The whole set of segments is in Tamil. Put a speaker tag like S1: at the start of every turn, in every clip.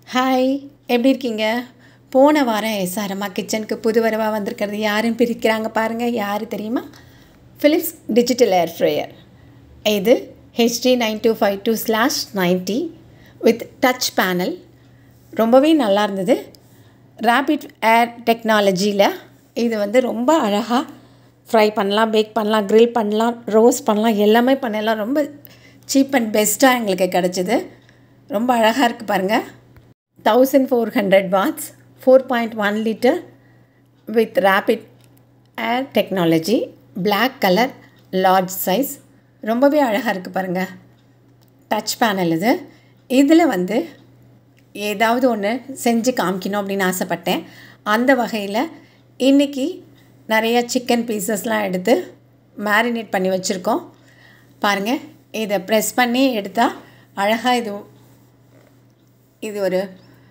S1: ஹாய் எப்படி இருக்கீங்க போன வாரம் எஸ்ஆர்எம்மா கிச்சனுக்கு புது வரவாக வந்திருக்கிறது யாரும் பிரிக்கிறாங்க பாருங்கள் யார் தெரியுமா ஃபிலிப்ஸ் டிஜிட்டல் ஏர் ஃப்ரையர் இது HD nine two five two slash ninety with touch panel ரொம்பவே நல்லா இருந்தது ரேபிட் ஏர் டெக்னாலஜியில் இது வந்து ரொம்ப அழகாக ஃப்ரை பண்ணலாம் பேக் பண்ணலாம் grill பண்ணலாம் ரோஸ்ட் பண்ணலாம் எல்லாமே பண்ணலாம் ரொம்ப சீப் அண்ட் பெஸ்ட்டாக எங்களுக்கு கிடச்சிது ரொம்ப அழகாக இருக்குது பாருங்கள் thousand four hundred watts four point one litre with rapid air technology Black colour large size ரொம்பவே அழகாக இருக்குது பாருங்கள் டச் பேனல் இது இதில் வந்து ஏதாவது ஒன்று செஞ்சு காமிக்கணும் அப்படின்னு ஆசைப்பட்டேன் அந்த வகையில் இன்றைக்கி நிறைய சிக்கன் பீசஸ்லாம் எடுத்து மேரினேட் பண்ணி வச்சுருக்கோம் பாருங்கள் இதை ப்ரெஸ் பண்ணி எடுத்தால் அழகாக இது இது ஒரு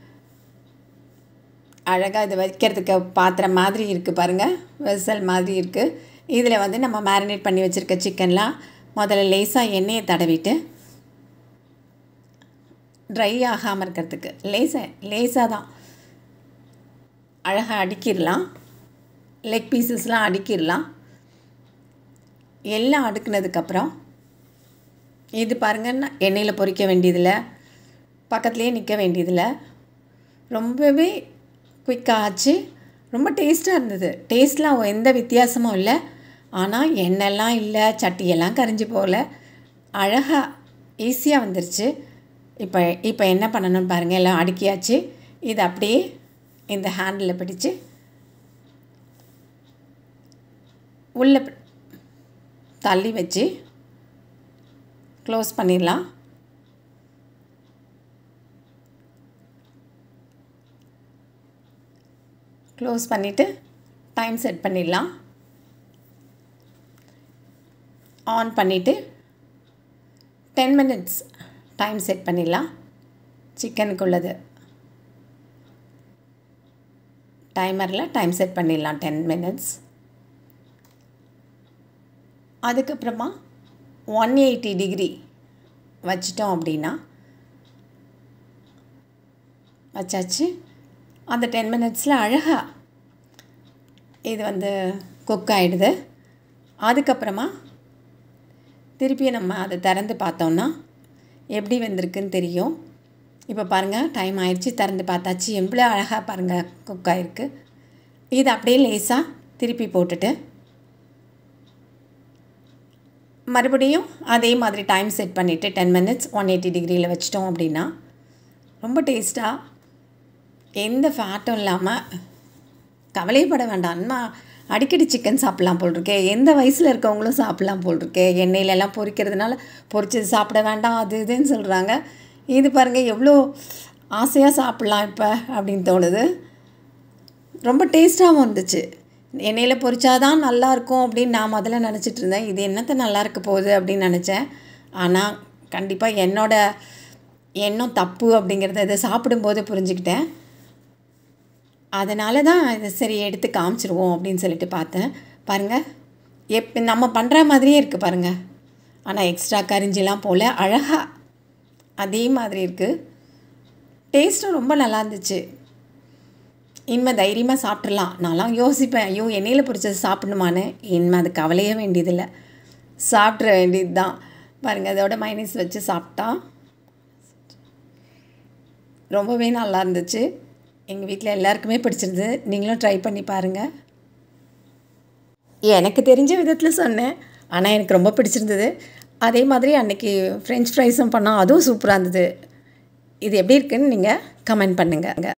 S1: அழகாக இது வைக்கிறதுக்கு பாத்திரம் மாதிரி இருக்குது பாருங்கள் வெசல் மாதிரி இருக்குது இதில் வந்து நம்ம மேரினேட் பண்ணி வச்சுருக்க சிக்கன்லாம் முதல்ல லேசாக எண்ணெயை தடவிட்டு ட்ரை ஆகாமல் இருக்கிறதுக்கு லேசாக லேசாக தான் அழகாக அடுக்கிடலாம் லெக் பீசஸ்லாம் அடுக்கிடலாம் எல்லாம் அடுக்குனதுக்கப்புறம் இது பாருங்கன்னா எண்ணெயில் பொரிக்க வேண்டியதில்லை பக்கத்துலேயே நிற்க வேண்டியதில்லை ரொம்பவே குயிக்காக ஆச்சு ரொம்ப டேஸ்ட்டாக இருந்தது டேஸ்ட்லாம் எந்த வித்தியாசமும் இல்லை ஆனால் எண்ணெய்லாம் இல்லை சட்டியெல்லாம் கரிஞ்சு போகல அழகாக ஈஸியாக வந்துருச்சு இப்போ இப்போ என்ன பண்ணணும்னு பாருங்கள் எல்லாம் அடுக்கியாச்சு இது அப்படியே இந்த ஹேண்டில் பிடிச்சு உள்ளே தள்ளி வச்சு க்ளோஸ் பண்ணிடலாம் க்ளோஸ் பண்ணிவிட்டு டைம் செட் பண்ணிடலாம் ஆன் பண்ணிவிட்டு டென் மினிட்ஸ் டைம் செட் பண்ணிடலாம் சிக்கனுக்கு உள்ளது டைமரில் டைம் செட் பண்ணிடலாம் டென் மினிட்ஸ் அதுக்கப்புறமா ஒன் எயிட்டி டிகிரி வச்சிட்டோம் அப்படின்னா வச்சாச்சு அந்த டென் மினிட்ஸில் அழகாக இது வந்து குக் ஆகிடுது அதுக்கப்புறமா திருப்பி நம்ம அதை திறந்து பார்த்தோன்னா எப்படி வந்திருக்குன்னு தெரியும் இப்போ பாருங்கள் டைம் ஆயிடுச்சு திறந்து பார்த்தாச்சு எவ்வளோ அழகாக பாருங்கள் குக் ஆகிருக்கு இது அப்படியே லேசாக திருப்பி போட்டுட்டு மறுபடியும் அதே மாதிரி டைம் செட் பண்ணிவிட்டு டென் மினிட்ஸ் ஒன் எயிட்டி டிகிரியில் வச்சிட்டோம் அப்படின்னா ரொம்ப டேஸ்ட்டாக எந்த ஃபேட்டும் இல்லாமல் கவலைப்பட வேண்டாம்மா அடிக்கடி சிக்கன் சாப்பிட்லாம் போல் இருக்கே எந்த வயசில் இருக்கவங்களும் சாப்பிட்லாம் போல் இருக்கே எண்ணெயிலெல்லாம் பொரிக்கிறதுனால பொரிச்சது சாப்பிட வேண்டாம் அது இதுன்னு சொல்கிறாங்க இது பாருங்கள் எவ்வளோ ஆசையாக சாப்பிட்லாம் இப்போ அப்படின்னு தோணுது ரொம்ப டேஸ்ட்டாகவும் இருந்துச்சு எண்ணெயில் பொரிச்சாதான் நல்லாயிருக்கும் அப்படின்னு நான் முதல்ல நினச்சிட்டு இருந்தேன் இது என்னத்தை நல்லா இருக்க போகுது அப்படின்னு நினச்சேன் ஆனால் கண்டிப்பாக என்னோட எண்ணம் தப்பு அப்படிங்கிறத இதை சாப்பிடும்போது புரிஞ்சுக்கிட்டேன் அதனால தான் இதை சரி எடுத்து காமிச்சிருவோம் அப்படின்னு சொல்லிட்டு பார்த்தேன் பாருங்கள் எப் நம்ம பண்ணுற மாதிரியே இருக்குது பாருங்கள் ஆனால் எக்ஸ்ட்ரா கரிஞ்சிலாம் போல் அழகாக அதே மாதிரி இருக்குது டேஸ்ட்டும் ரொம்ப நல்லா இருந்துச்சு இனிமே தைரியமாக சாப்பிட்றலாம் நான்லாம் யோசிப்பேன் ஐயோ எண்ணெயில் பிடிச்சது சாப்பிடணுமான்னு இனிமே அது கவலையே வேண்டியதில்லை சாப்பிட்ற வேண்டியது தான் பாருங்கள் அதோட மைனஸ் வச்சு சாப்பிட்டா ரொம்பவே நல்லா இருந்துச்சு எங்கள் வீட்டில் எல்லாருக்குமே பிடிச்சிருந்தது நீங்களும் ட்ரை பண்ணி பாருங்கள் எனக்கு தெரிஞ்ச விதத்தில் சொன்னேன் ஆனால் எனக்கு ரொம்ப பிடிச்சிருந்தது அதே மாதிரி அன்றைக்கி ஃப்ரெஞ்ச் ஃப்ரைஸும் பண்ணோம் அதுவும் சூப்பராக இருந்தது இது எப்படி இருக்குன்னு நீங்கள் கமெண்ட் பண்ணுங்கள்